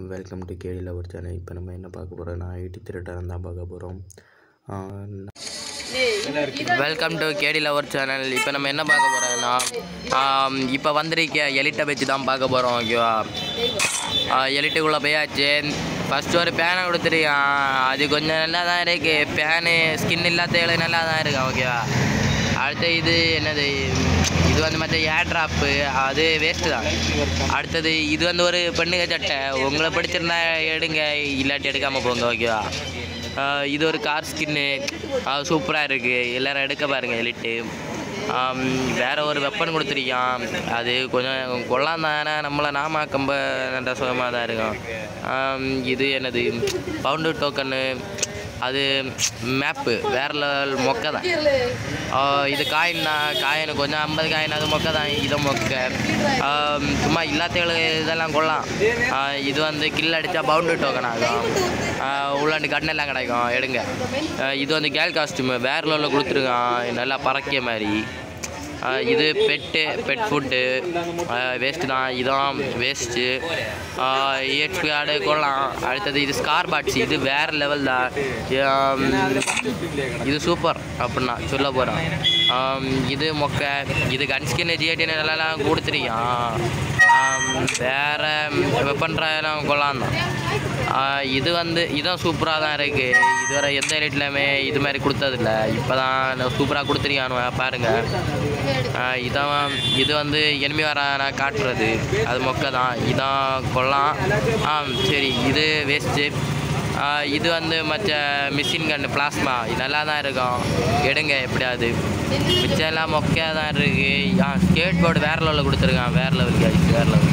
welcome to Kedi lover channel இப்போ நம்ம என்ன பார்க்க போகிறோம்னா ஐடி திருட்டாரம் தான் பார்க்க போகிறோம் welcome to Kedi lover channel இப்போ நம்ம என்ன பார்க்க போகிறோம்னா இப்போ வந்திருக்க எலிட்டை வச்சு தான் பார்க்க போகிறோம் ஓகேவா எலிட்டுக்குள்ளே போயாச்சு ஃபஸ்ட்டு ஒரு பேனை கொடுத்துருக்கான் அது கொஞ்சம் நல்லா தான் இருக்குது பேனு ஸ்கின் இல்லாத நல்லா தான் இருக்கு ஓகேவா அடுத்து இது என்னது இது வந்து மற்ற ஏர் ட்ராப்பு அது வேஸ்ட்டு தான் அடுத்தது இது வந்து ஒரு பெண்ணுங்க சட்டை உங்களை பிடிச்சிருந்தா எடுங்க இல்லாட்டி எடுக்காமல் போங்க ஓகேவா ஆஹ் இது ஒரு கார் ஸ்கின்னு சூப்பராக இருக்குது எல்லோரும் எடுக்க பாருங்கள் எலிட்டு ஆம், வேற ஒரு வெப்பன் கொடுத்துருக்கான் அது கொஞ்சம் கொள்ளாம தானே நம்மளை நாமாக்கம்ப நல்ல சுகமாக தான் இருக்கும் ஆம், இது என்னது பவுண்டு டோக்கனு அது மேப்பு வேற லெவல் மொக்கை தான் ஆஹ் இது காயின் தான் காயின் கொஞ்சம் ஐம்பது காயின் அது மொக்கை தான் இது மொக்கை ஆம், சும்மா இல்லாதவங்களுக்கு இதெல்லாம் கொள்ளலாம் ஆஹ் இது வந்து கில் அடித்தா பவுண்டு டோக்கன் ஆகும் ஆஹ் உள்ளாண்டு கடன் எல்லாம் கிடைக்கும் எடுங்க ஆஹ் இது வந்து கேர்ள் காஸ்டியூமு வேற லெவலில் கொடுத்துருக்கான் நல்லா பறக்கிய மாதிரி ஆஹ் இது பெட்டு பெட் ஃபுட்டு வேஸ்ட்டு தான் இதான் வேஸ்ட்டு ஏற்று ஆடு கொள்ளலாம் அடுத்தது இது ஸ்கார் பாட்ஸ் இது வேறு லெவல் தான் ஆம், இது சூப்பர் அப்படின்னா சொல்ல போகிறேன் இது மொக்கை இது கன்ஸ்கின் ஜிஏடின்னு எல்லாம் கொடுத்துருக்கான் வேற வெப்பன் ட்ராயெல்லாம் கொள்ளலாம் தான் ஆஹ் இது வந்து இதுவும் சூப்பராக தான் இருக்குது இதுவரை எந்த ரேட்லையுமே இது மாதிரி கொடுத்ததில்ல இப்போ தான் சூப்பராக கொடுத்துருக்கானுவ பாருங்கள் ஆஹ் இதான் இது வந்து எனிமி வர நான் காட்டுறது அது மொக்கை தான் இதான் கொல்லாம் ஆ சரி இது வேஸ்ட்டு இது வந்து மற்ற மிஷின் கன்று பிளாஸ்மா இது நல்லா தான் இருக்கும் எடுங்க எப்படியாவது மிச்சம் எல்லாம் மொக்கையாக தான் இருக்குது ஆ ஸ்கேட் போர்டு வேறு லெவலில் கொடுத்துருக்கான் வேறு லெவல் கைஸ் வேறு லெவல்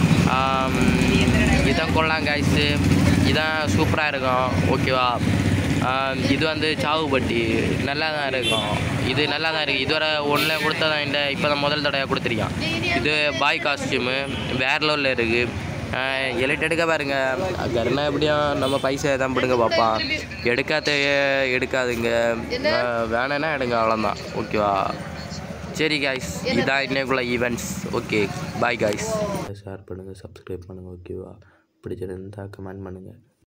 இதான் கொள்ளலாம் கைஸு இதான் சூப்பராக இருக்கும் ஓகேவா ஆம், இது வந்து சாவுபட்டி நல்லா தான் இருக்கும் இது நல்லா தான் இருக்குது இதுவரை ஒன்றில் கொடுத்ததான் இந்த இப்போ தான் முதல் தடவையாக கொடுத்துருக்கான் இது பாய் காஸ்டியூமு வேறு லெவலில் இருக்குது எலிட் எடுக்க பாருங்க கருணா எப்படியும் நம்ம பைசா தான் பிடுங்க பார்ப்பான் எடுக்காத எடுக்காதுங்க ஆஹ், வேணும்னா எடுங்க அவ்வளோதான் ஓகேவா சரி காய்ஸ் இதான் இன்னைக்குள்ள events okay bye guys share பண்ணுங்கள் சப்ஸ்கிரைப் பண்ணுங்கள் ஓகேவா பிடிச்சிருந்தா கமெண்ட் பண்ணுங்கள்